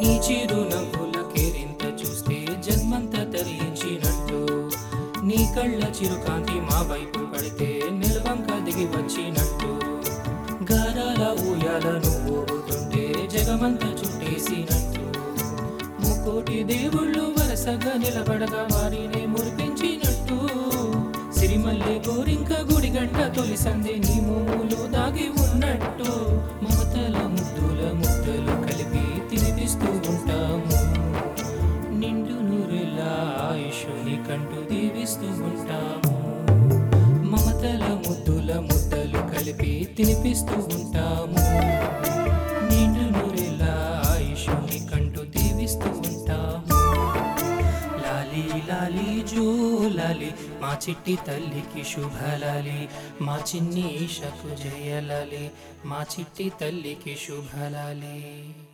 నీ చిరు నవ్వుల కేరింత చూస్తే జన్మంతా తరించినట్టు నీ కళ్ళ చిరుకాంతి మా వైపు పడితే నిల్వంక దిగి వచ్చినట్టు గారాల ఊయాల నువ్వు ఊగుతుంటే జగమంతా చుట్టేసినట్టు ముక్కోటి దేవుళ్ళు వరసగా నిలబడగా వారిని మురిపించినట్టు సిరిమల్లె గోరింక గుడిగంట తొలి సందే నీ మూములు దాగి ఉన్నట్టు మమతల ముద్దుల ముద్దలు కలిపి తినిపిస్తూ ఉంటాము నిండు నూరెల ఆయుషుని కంటూ దీవిస్తూ ఉంటాము మమతల ముద్దుల ముద్దలు కలిపి తినిపిస్తూ ఉంటాము నిండు నూరెల ఆయుషుని కంటూ దీవిస్తూ ఉంటాము లాలి లాలి జో లాలి మా చిట్టి తల్లికి శుభలాలి మా చిన్ని ఈషకు జయలాలి మా చిట్టి తల్లికి శుభలాలి